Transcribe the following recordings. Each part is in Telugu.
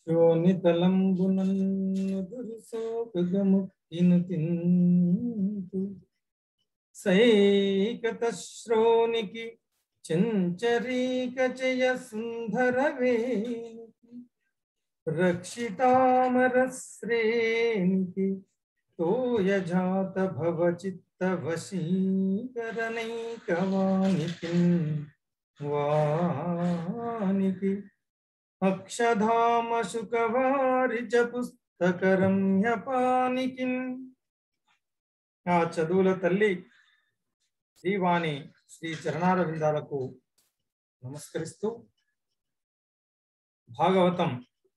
శోణితలంబునన్నుదురుసోకగముక్తిను తింతు సైకత శ్రోనికి చంచరీక జయ సుందర వేణికి రక్షితామర శ్రేణికి తోయజాత భవ చిత్త వశీకరణైకవానికి వానికి అక్షధామ శుకవారిచ పుస్తకరమ్యపానికి ఆ చదువుల తల్లి శ్రీవాణి శ్రీ చరణార విందాలకు నమస్కరిస్తూ భాగవతం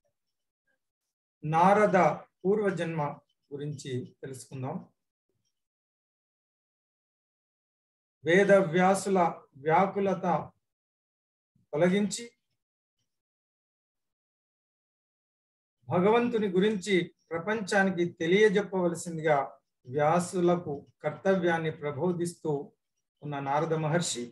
నారద పూర్వజన్మ గురించి తెలుసుకుందాం వేద వ్యాసుల వ్యాకులత తొలగించి భగవంతుని గురించి ప్రపంచానికి తెలియజెప్పవలసిందిగా వ్యాసులకు కర్తవ్యాన్ని ప్రబోధిస్తూ ఉన్న నారద మహర్షి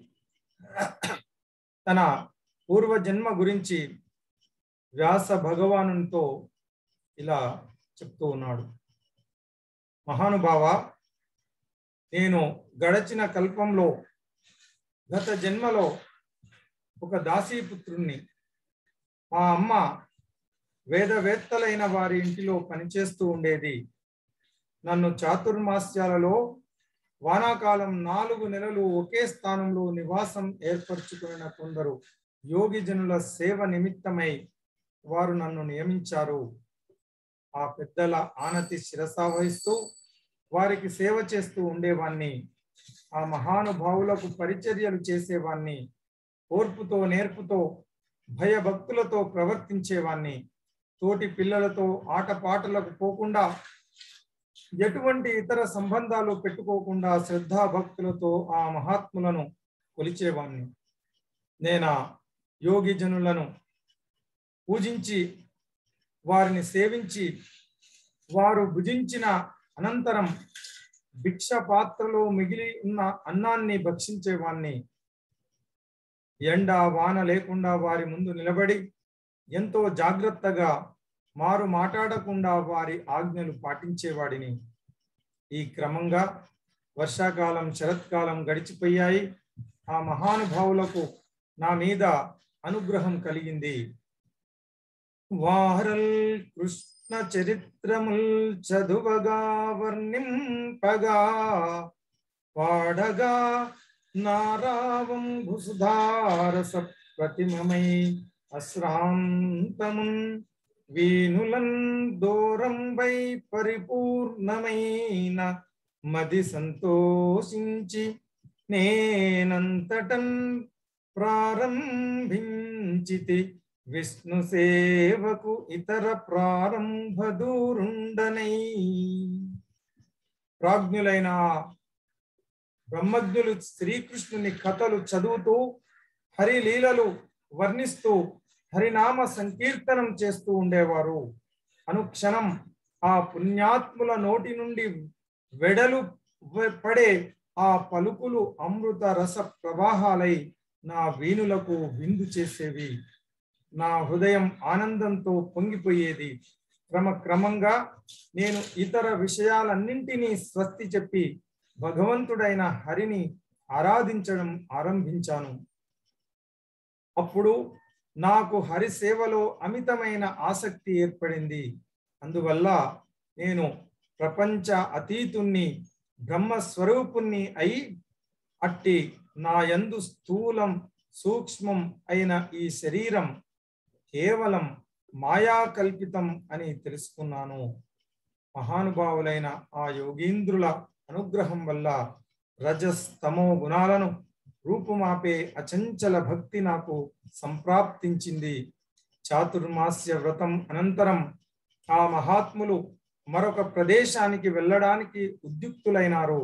తన పూర్వజన్మ గురించి వ్యాస భగవానునితో ఇలా చెప్తూ ఉన్నాడు మహానుభావ నేను గడచిన కల్పంలో గత జన్మలో ఒక దాసీపుత్రుణ్ణి మా అమ్మ వేదవేత్తలైన వారి ఇంటిలో పనిచేస్తూ ఉండేది నన్ను చాతుర్మాస్యాలలో వానాకాలం నాలుగు నెలలు ఒకే స్థానంలో నివాసం ఏర్పరచుకున్న కొందరు యోగి జనుల సేవ నిమిత్తమై వారు నన్ను నియమించారు ఆ పెద్దల ఆనతి శిరసావహిస్తూ వారికి సేవ చేస్తూ ఉండేవాణ్ణి ఆ మహానుభావులకు పరిచర్యలు చేసేవాణ్ణి ఓర్పుతో నేర్పుతో భయభక్తులతో ప్రవర్తించేవాణ్ణి తోటి పిల్లలతో ఆటపాటలకు పోకుండా ఎటువంటి ఇతర సంబంధాలు పెట్టుకోకుండా శ్రద్ధాభక్తులతో ఆ మహాత్ములను కొలిచేవాణ్ణి నేనా యోగి జనులను పూజించి వారిని సేవించి వారు భుజించిన అనంతరం భిక్ష పాత్రలో మిగిలి ఉన్న అన్నాన్ని భక్షించేవాణ్ణి ఎండ వాన లేకుండా వారి ముందు నిలబడి ఎంతో జాగ్రత్తగా మారు మాట్లాడకుండా వారి ఆజ్ఞలు పాటించేవాడిని ఈ క్రమంగా వర్షాకాలం శరత్కాలం గడిచిపోయాయి ఆ మహానుభావులకు నా మీద అనుగ్రహం కలిగింది వారల్ కృష్ణ చరిత్రముల్ చదువగా వర్ణింపగా పాడగా నారావం భుసుధారస ప్రతిమమై అశ్రాంతమున్ వీనులన్ దూరంబై పరిపూర్ణమైన మది సంతోషించి నేనంతటన్ ప్రారంభించితి విష్ణు సేవకు ఇతర ప్రారంభ దూరుండనై ప్రాజ్ఞులైన బ్రహ్మజ్ఞులు శ్రీకృష్ణుని కథలు చదువుతూ హరి లీలలు వర్ణిస్తూ హరినామ సంకీర్తనం చేస్తూ ఉండేవారు అనుక్షణం ఆ పుణ్యాత్ముల నోటి నుండి వెడలు పడే ఆ పలుకులు అమృత రస ప్రవాహాలై నా వీణులకు విందు చేసేవి నా హృదయం ఆనందంతో పొంగిపోయేది క్రమక్రమంగా నేను ఇతర విషయాలన్నింటినీ స్వస్తి చెప్పి భగవంతుడైన హరిని ఆరాధించడం ఆరంభించాను అప్పుడు నాకు హరి సేవలో అమితమైన ఆసక్తి ఏర్పడింది అందువల్ల నేను ప్రపంచ అతీతుణ్ణి బ్రహ్మస్వరూపుణ్ణి అయి అట్టి నా యందు స్థూలం సూక్ష్మం అయిన ఈ శరీరం కేవలం మాయాకల్పితం అని తెలుసుకున్నాను మహానుభావులైన ఆ యోగీంద్రుల అనుగ్రహం వల్ల రజస్తమో గుణాలను రూపుమాపే అచంచల భక్తి నాకు సంప్రాప్తించింది చాతుర్మాస్య వ్రతం అనంతరం ఆ మహాత్ములు మరొక ప్రదేశానికి వెళ్ళడానికి ఉద్యుక్తులైనారు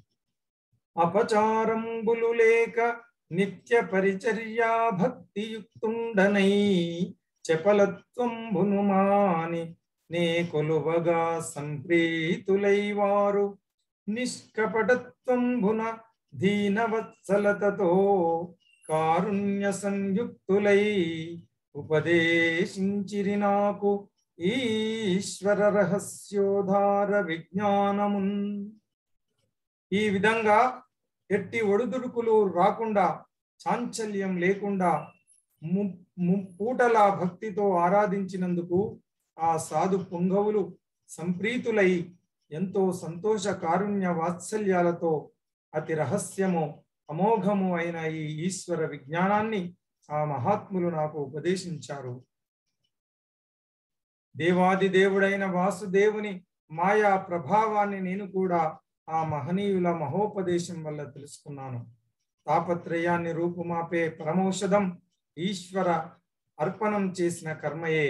అపచారంబులు లేక నిత్య పరిచర్యా భక్తియుక్తుండనై చపలత్వంబును మాని నే కొలువగా సంప్రీతులై వారు నిష్కపటత్వంబున దీనవత్సలతతో కారుణ్య సంయుక్తులై ఉపదేశించిరి నాకు ఈశ్వర రహస్యోధార విజ్ఞానమున్ ఈ విధంగా ఎట్టి ఒడుదుడుకులు రాకుండా చాంచల్యం లేకుండా ము- ముప్పూటల భక్తితో ఆరాధించినందుకు ఆ సాధు పుంగవులు సంప్రీతులై ఎంతో సంతోష కారుణ్య వాత్సల్యాలతో అతి రహస్యము అమోఘము అయిన ఈ ఈశ్వర విజ్ఞానాన్ని ఆ మహాత్ములు నాకు ఉపదేశించారు దేవాది దేవుడైన వాసుదేవుని మాయా ప్రభావాన్ని నేను కూడా ఆ మహనీయుల మహోపదేశం వల్ల తెలుసుకున్నాను తాపత్రయాన్ని రూపుమాపే పరమౌషధం ఈశ్వర అర్పణం చేసిన కర్మయే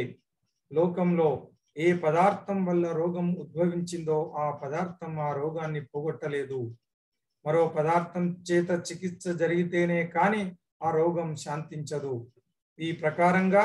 లోకంలో ఏ పదార్థం వల్ల రోగం ఉద్భవించిందో ఆ పదార్థం ఆ రోగాన్ని పోగొట్టలేదు మరో పదార్థం చేత చికిత్స జరిగితేనే కానీ ఆ రోగం శాంతించదు ఈ ప్రకారంగా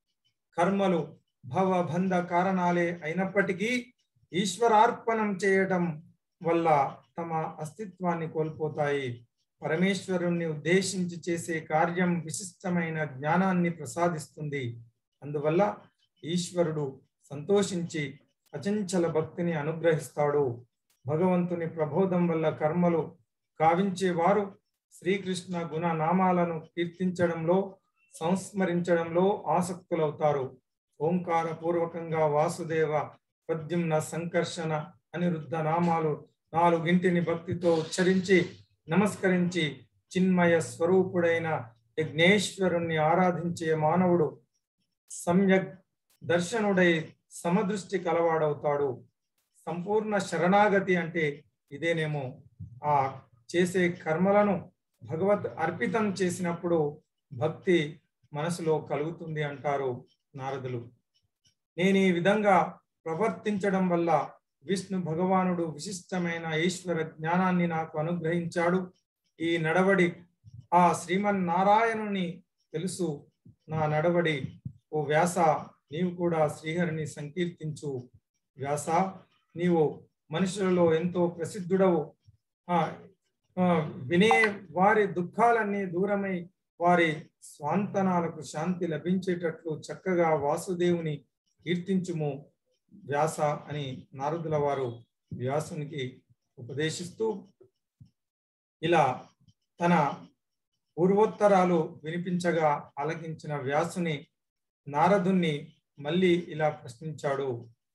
కర్మలు భవబంధ కారణాలే అయినప్పటికీ ఈశ్వరార్పణం చేయటం వల్ల తమ అస్తిత్వాన్ని కోల్పోతాయి పరమేశ్వరుణ్ణి ఉద్దేశించి చేసే కార్యం విశిష్టమైన జ్ఞానాన్ని ప్రసాదిస్తుంది అందువల్ల ఈశ్వరుడు సంతోషించి అచంచల భక్తిని అనుగ్రహిస్తాడు భగవంతుని ప్రబోధం వల్ల కర్మలు కావించేవారు శ్రీకృష్ణ గుణ నామాలను కీర్తించడంలో సంస్మరించడంలో ఆసక్తులవుతారు ఓంకార పూర్వకంగా వాసుదేవ పద్యుమ్న సంకర్షణ అనిరుద్ధ నామాలు నాలుగింటిని భక్తితో ఉచ్చరించి నమస్కరించి చిన్మయ స్వరూపుడైన యజ్ఞేశ్వరుణ్ణి ఆరాధించే మానవుడు సమ్యక్ దర్శనుడై సమదృష్టి కలవాడవుతాడు సంపూర్ణ శరణాగతి అంటే ఇదేనేమో ఆ చేసే కర్మలను భగవత్ అర్పితం చేసినప్పుడు భక్తి మనసులో కలుగుతుంది అంటారు నారదులు నేను ఈ విధంగా ప్రవర్తించడం వల్ల విష్ణు భగవానుడు విశిష్టమైన ఈశ్వర జ్ఞానాన్ని నాకు అనుగ్రహించాడు ఈ నడవడి ఆ శ్రీమన్నారాయణుని తెలుసు నా నడవడి ఓ వ్యాస నీవు కూడా శ్రీహరిని సంకీర్తించు వ్యాస నీవు మనుషులలో ఎంతో ప్రసిద్ధుడవు ఆ ఆ, వినే వారి దుఃఖాలన్నీ దూరమై వారి స్వాంతనాలకు శాంతి లభించేటట్లు చక్కగా వాసుదేవుని కీర్తించుము వ్యాస అని నారదుల వారు వ్యాసునికి ఉపదేశిస్తూ ఇలా తన పూర్వోత్తరాలు వినిపించగా ఆలకించిన వ్యాసుని నారదుణ్ణి మళ్ళీ ఇలా ప్రశ్నించాడు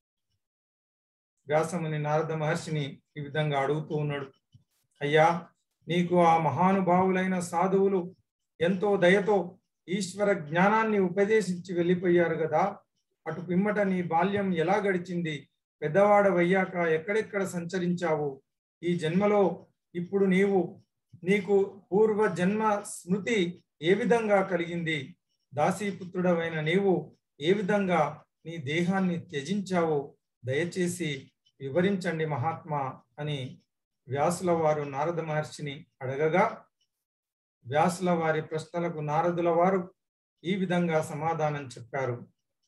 వ్యాసముని నారద మహర్షిని ఈ విధంగా అడుగుతూ ఉన్నాడు అయ్యా నీకు ఆ మహానుభావులైన సాధువులు ఎంతో దయతో ఈశ్వర జ్ఞానాన్ని ఉపదేశించి వెళ్ళిపోయారు కదా అటు పిమ్మట నీ బాల్యం ఎలా గడిచింది పెద్దవాడవయ్యాక ఎక్కడెక్కడ సంచరించావు ఈ జన్మలో ఇప్పుడు నీవు నీకు పూర్వ జన్మ స్మృతి ఏ విధంగా కలిగింది దాసీపుత్రుడవైన నీవు ఏ విధంగా నీ దేహాన్ని త్యజించావో దయచేసి వివరించండి మహాత్మా అని వ్యాసుల వారు నారద మహర్షిని అడగగా వ్యాసుల వారి ప్రశ్నలకు నారదుల వారు ఈ విధంగా సమాధానం చెప్పారు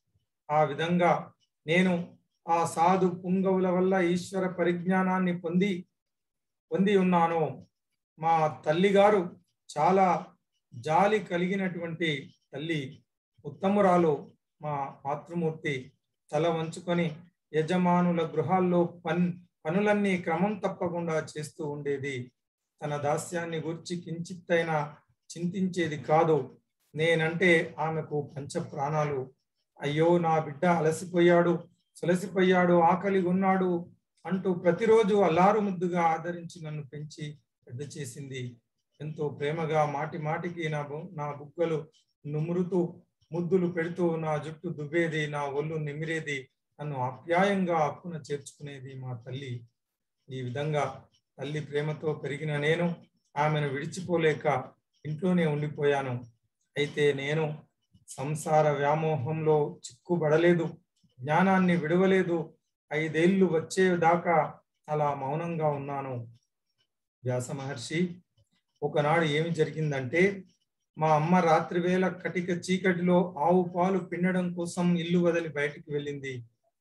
ఆ విధంగా నేను ఆ సాధు పుంగవుల వల్ల ఈశ్వర పరిజ్ఞానాన్ని పొంది పొంది ఉన్నాను మా తల్లిగారు చాలా జాలి కలిగినటువంటి తల్లి ఉత్తమురాలు మా మాతృమూర్తి తల వంచుకొని యజమానుల గృహాల్లో పన్ పనులన్నీ క్రమం తప్పకుండా చేస్తూ ఉండేది తన దాస్యాన్ని గురించి కించిత్తైనా చింతించేది కాదు నేనంటే ఆమెకు పంచ ప్రాణాలు అయ్యో నా బిడ్డ అలసిపోయాడు సొలసిపోయాడు ఆకలి ఉన్నాడు అంటూ ప్రతిరోజు అల్లారు ముద్దుగా ఆదరించి నన్ను పెంచి పెద్ద చేసింది ఎంతో ప్రేమగా మాటి మాటికి నా బు- నా బుగ్గలు నుమురుతూ ముద్దులు పెడుతూ నా జుట్టు దువ్వేది నా ఒళ్ళు నిమిరేది నన్ను ఆప్యాయంగా అక్కున చేర్చుకునేది మా తల్లి ఈ విధంగా తల్లి ప్రేమతో పెరిగిన నేను ఆమెను విడిచిపోలేక ఇంట్లోనే ఉండిపోయాను అయితే నేను సంసార వ్యామోహంలో చిక్కుబడలేదు జ్ఞానాన్ని విడవలేదు ఐదేళ్లు వచ్చేదాకా అలా మౌనంగా ఉన్నాను వ్యాస మహర్షి ఒకనాడు ఏమి జరిగిందంటే మా అమ్మ రాత్రి వేళ కటిక చీకటిలో ఆవు పాలు పిండడం కోసం ఇల్లు వదిలి బయటికి వెళ్ళింది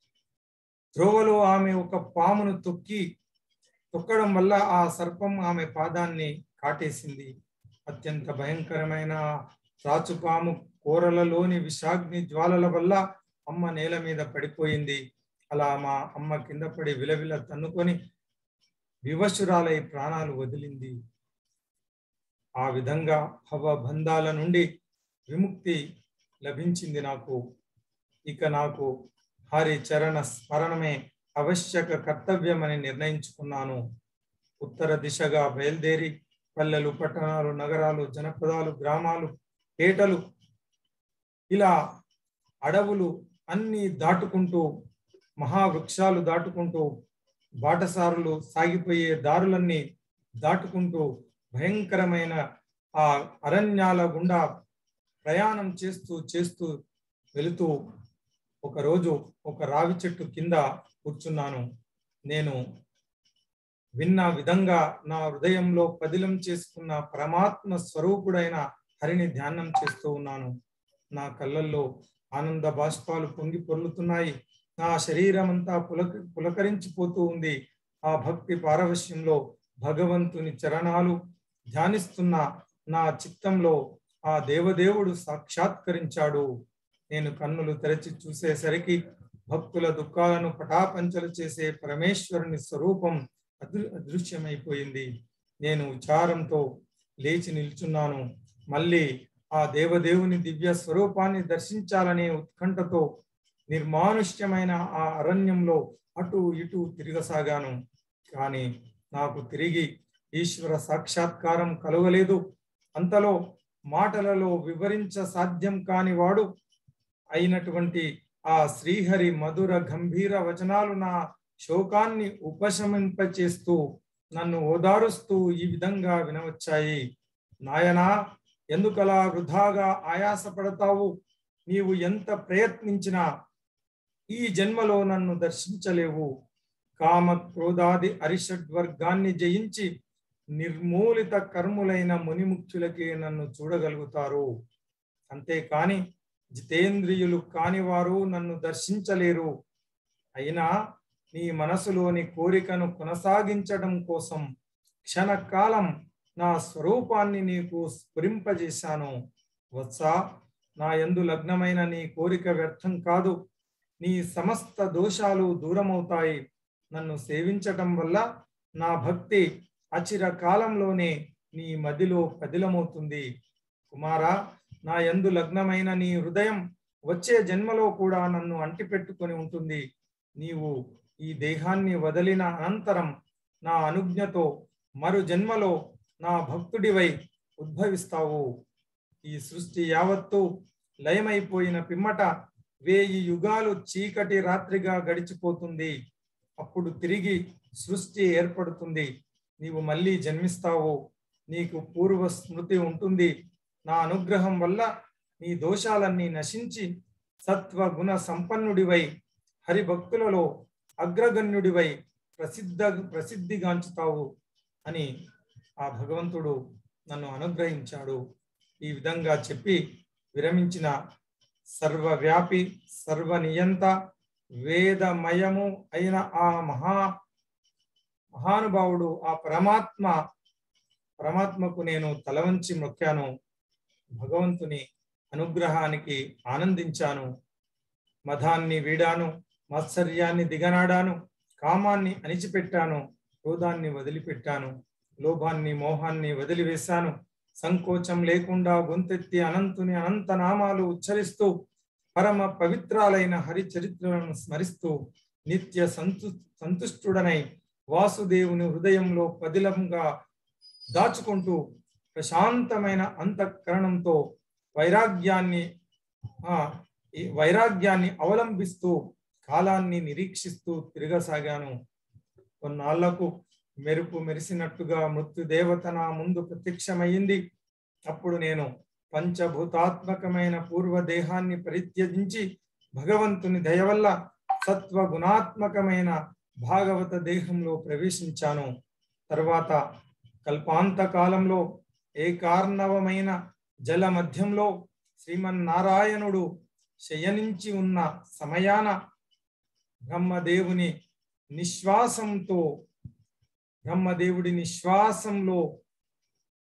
త్రోవలో ఆమె ఒక పామును తొక్కి తొక్కడం వల్ల ఆ సర్పం ఆమె పాదాన్ని కాటేసింది అత్యంత భయంకరమైన త్రాచుపాము కూరలలోని విషాగ్ని జ్వాలల వల్ల అమ్మ నేల మీద పడిపోయింది అలా మా అమ్మ కింద పడి విలవిల తన్నుకొని వివశురాలై ప్రాణాలు వదిలింది ఆ విధంగా భవబంధాల నుండి విముక్తి లభించింది నాకు ఇక నాకు హరి చరణ స్మరణమే ఆవశ్యక కర్తవ్యమని నిర్ణయించుకున్నాను ఉత్తర దిశగా బయలుదేరి పల్లెలు పట్టణాలు నగరాలు జనపదాలు గ్రామాలు పేటలు ఇలా అడవులు అన్ని దాటుకుంటూ మహావృక్షాలు దాటుకుంటూ బాటసారులు సాగిపోయే దారులన్నీ దాటుకుంటూ భయంకరమైన ఆ అరణ్యాల గుండా ప్రయాణం చేస్తూ చేస్తూ వెళుతూ ఒకరోజు ఒక రావి చెట్టు కింద కూర్చున్నాను నేను విన్న విధంగా నా హృదయంలో పదిలం చేసుకున్న పరమాత్మ స్వరూపుడైన హరిని ధ్యానం చేస్తూ ఉన్నాను నా కళ్ళల్లో ఆనంద బాష్పాలు పొంగి పొర్లుతున్నాయి నా శరీరం అంతా పులక పులకరించిపోతూ ఉంది ఆ భక్తి పారవశ్యంలో భగవంతుని చరణాలు ధ్యానిస్తున్న నా చిత్తంలో ఆ దేవదేవుడు సాక్షాత్కరించాడు నేను కన్నులు తెరచి చూసేసరికి భక్తుల దుఃఖాలను పటాపంచలు చేసే పరమేశ్వరుని స్వరూపం అదృ అదృశ్యమైపోయింది నేను విచారంతో లేచి నిల్చున్నాను మళ్ళీ ఆ దేవదేవుని దివ్య స్వరూపాన్ని దర్శించాలనే ఉత్కంఠతో నిర్మానుష్యమైన ఆ అరణ్యంలో అటు ఇటు తిరగసాగాను కానీ నాకు తిరిగి ఈశ్వర సాక్షాత్కారం కలగలేదు అంతలో మాటలలో వివరించ సాధ్యం కాని వాడు అయినటువంటి ఆ శ్రీహరి మధుర గంభీర వచనాలు నా శోకాన్ని ఉపశమింపచేస్తూ నన్ను ఓదారుస్తూ ఈ విధంగా వినవచ్చాయి నాయనా ఎందుకలా వృధాగా ఆయాసపడతావు నీవు ఎంత ప్రయత్నించినా ఈ జన్మలో నన్ను దర్శించలేవు కామ క్రోధాది అరిషడ్వర్గాన్ని జయించి నిర్మూలిత కర్ములైన మునిముఖ్యులకే నన్ను చూడగలుగుతారు అంతేకాని జితేంద్రియులు కాని వారు నన్ను దర్శించలేరు అయినా నీ మనసులోని కోరికను కొనసాగించడం కోసం క్షణకాలం నా స్వరూపాన్ని నీకు స్ఫురింపజేశాను వత్సా నా యందు లగ్నమైన నీ కోరిక వ్యర్థం కాదు నీ సమస్త దోషాలు దూరమవుతాయి నన్ను సేవించటం వల్ల నా భక్తి అచిర కాలంలోనే నీ మదిలో పదిలమవుతుంది కుమారా నా యందు లగ్నమైన నీ హృదయం వచ్చే జన్మలో కూడా నన్ను అంటిపెట్టుకొని ఉంటుంది నీవు ఈ దేహాన్ని వదిలిన అనంతరం నా అనుజ్ఞతో మరు జన్మలో నా భక్తుడివై ఉద్భవిస్తావు ఈ సృష్టి యావత్తు లయమైపోయిన పిమ్మట వేయి యుగాలు చీకటి రాత్రిగా గడిచిపోతుంది అప్పుడు తిరిగి సృష్టి ఏర్పడుతుంది నీవు మళ్ళీ జన్మిస్తావు నీకు పూర్వ స్మృతి ఉంటుంది నా అనుగ్రహం వల్ల నీ దోషాలన్నీ నశించి సత్వ గుణ సంపన్నుడివై హరిభక్తులలో అగ్రగణ్యుడివై ప్రసిద్ధ ప్రసిద్ధిగాంచుతావు అని ఆ భగవంతుడు నన్ను అనుగ్రహించాడు ఈ విధంగా చెప్పి విరమించిన సర్వవ్యాపి సర్వనియంత వేదమయము అయిన ఆ మహా మహానుభావుడు ఆ పరమాత్మ పరమాత్మకు నేను తలవంచి మొక్కాను భగవంతుని అనుగ్రహానికి ఆనందించాను మధాన్ని వీడాను మాత్సర్యాన్ని దిగనాడాను కామాన్ని అణిచిపెట్టాను క్రోధాన్ని వదిలిపెట్టాను లోభాన్ని మోహాన్ని వదిలివేశాను సంకోచం లేకుండా గొంతెత్తి అనంతుని అనంత నామాలు ఉచ్చరిస్తూ పరమ పవిత్రాలైన హరి చరిత్రలను స్మరిస్తూ నిత్య సంతు సంతుష్టుడనై వాసుదేవుని హృదయంలో పదిలంగా దాచుకుంటూ ప్రశాంతమైన అంతఃకరణంతో వైరాగ్యాన్ని ఆ ఈ వైరాగ్యాన్ని అవలంబిస్తూ కాలాన్ని నిరీక్షిస్తూ తిరగసాగాను కొన్నాళ్లకు మెరుపు మెరిసినట్టుగా మృత్యుదేవత నా ముందు ప్రత్యక్షమయ్యింది అప్పుడు నేను పంచభూతాత్మకమైన పూర్వ దేహాన్ని పరిత్యజించి భగవంతుని దయ వల్ల సత్వ గుణాత్మకమైన భాగవత దేహంలో ప్రవేశించాను తర్వాత కల్పాంత కాలంలో ఏకార్ణవమైన జల మధ్యంలో శ్రీమన్నారాయణుడు శయనించి ఉన్న సమయాన బ్రహ్మదేవుని నిశ్వాసంతో బ్రహ్మదేవుడి నిశ్వాసంలో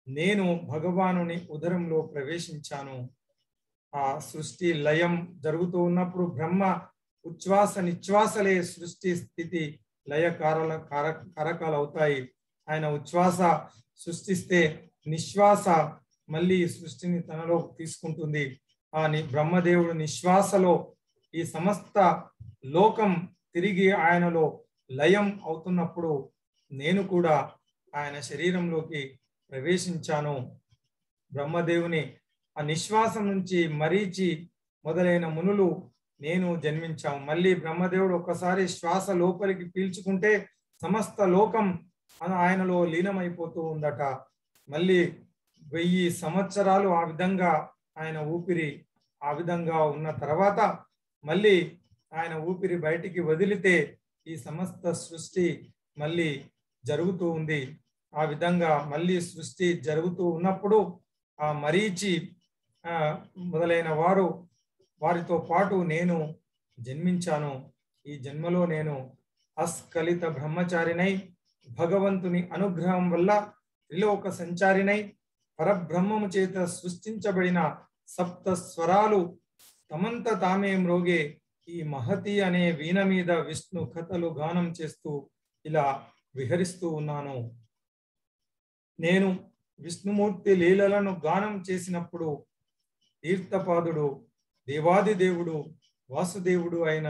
నేను భగవానుని ఉదరంలో ప్రవేశించాను ఆ సృష్టి లయం జరుగుతూ ఉన్నప్పుడు బ్రహ్మ ఉచ్ఛ్వాస నిశ్వాసలే సృష్టి స్థితి లయ కారల కార కారకాలు అవుతాయి ఆయన ఉచ్ఛ్వాస సృష్టిస్తే నిశ్వాస మళ్ళీ సృష్టిని తనలో తీసుకుంటుంది ఆ ని బ్రహ్మదేవుడు నిశ్వాసలో ఈ సమస్త లోకం తిరిగి ఆయనలో లయం అవుతున్నప్పుడు నేను కూడా ఆయన శరీరంలోకి ప్రవేశించాను బ్రహ్మదేవుని ఆ నిశ్వాసం నుంచి మరీచి మొదలైన మునులు నేను జన్మించాము మళ్ళీ బ్రహ్మదేవుడు ఒక్కసారి శ్వాస లోపలికి పీల్చుకుంటే సమస్త లోకం ఆయనలో లీనమైపోతూ ఉందట మళ్ళీ వెయ్యి సంవత్సరాలు ఆ విధంగా ఆయన ఊపిరి ఆ విధంగా ఉన్న తర్వాత మళ్ళీ ఆయన ఊపిరి బయటికి వదిలితే ఈ సమస్త సృష్టి మళ్ళీ జరుగుతూ ఉంది ఆ విధంగా మళ్ళీ సృష్టి జరుగుతూ ఉన్నప్పుడు ఆ మరీచి ఆ మొదలైన వారు వారితో పాటు నేను జన్మించాను ఈ జన్మలో నేను అస్కలిత బ్రహ్మచారినై భగవంతుని అనుగ్రహం వల్ల త్రిలోక సంచారినై పరబ్రహ్మము చేత సృష్టించబడిన సప్త స్వరాలు తమంత తామే మ్రోగే ఈ మహతి అనే వీణ మీద విష్ణు కథలు గానం చేస్తూ ఇలా విహరిస్తూ ఉన్నాను నేను విష్ణుమూర్తి లీలలను గానం చేసినప్పుడు తీర్థపాదుడు దేవాది దేవుడు వాసుదేవుడు అయిన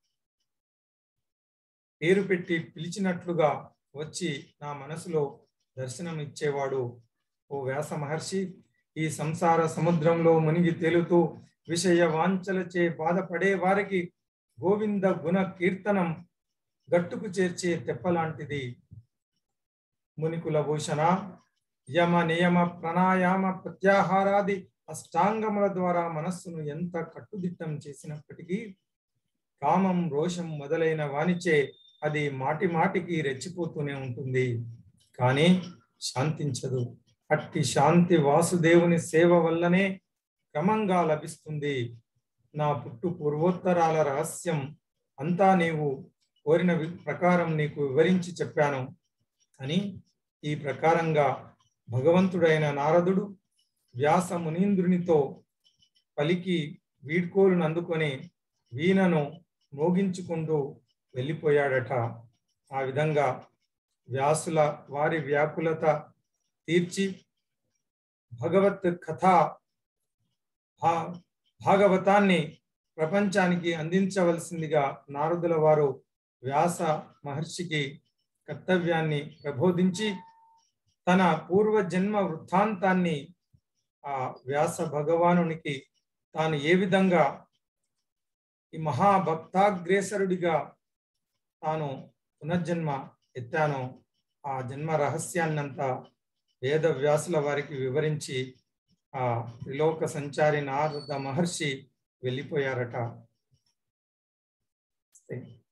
పేరు పెట్టి పిలిచినట్లుగా వచ్చి నా మనసులో దర్శనం ఇచ్చేవాడు ఓ వ్యాస మహర్షి ఈ సంసార సముద్రంలో మునిగి తేలుతూ విషయ వాంఛలచే బాధపడే వారికి గోవింద గుణ కీర్తనం గట్టుకు చేర్చే తెప్పలాంటిది మునికుల భూషణ యమ నియమ ప్రాణాయామ ప్రత్యాహారాది అష్టాంగముల ద్వారా మనస్సును ఎంత కట్టుదిట్టం చేసినప్పటికీ కామం రోషం మొదలైన వానిచే అది మాటి మాటికి రెచ్చిపోతూనే ఉంటుంది కానీ శాంతించదు అట్టి శాంతి వాసుదేవుని సేవ వల్లనే క్రమంగా లభిస్తుంది నా పుట్టు పూర్వోత్తరాల రహస్యం అంతా నీవు కోరిన ప్రకారం నీకు వివరించి చెప్పాను అని ఈ ప్రకారంగా భగవంతుడైన నారదుడు వ్యాస మునీంద్రునితో పలికి వీడ్కోలును అందుకొని వీణను మోగించుకుంటూ వెళ్ళిపోయాడట ఆ విధంగా వ్యాసుల వారి వ్యాకులత తీర్చి భగవత్ కథ భాగవతాన్ని ప్రపంచానికి అందించవలసిందిగా నారదుల వారు వ్యాస మహర్షికి కర్తవ్యాన్ని ప్రబోధించి తన పూర్వజన్మ వృత్తాంతాన్ని ఆ వ్యాస భగవానునికి తాను ఏ విధంగా ఈ మహాభక్తాగ్రేసరుడిగా తాను పునర్జన్మ ఎత్తానో ఆ జన్మ రహస్యాన్నంతా వేద వ్యాసుల వారికి వివరించి ఆ త్రిలోక సంచారి నారద మహర్షి వెళ్ళిపోయారట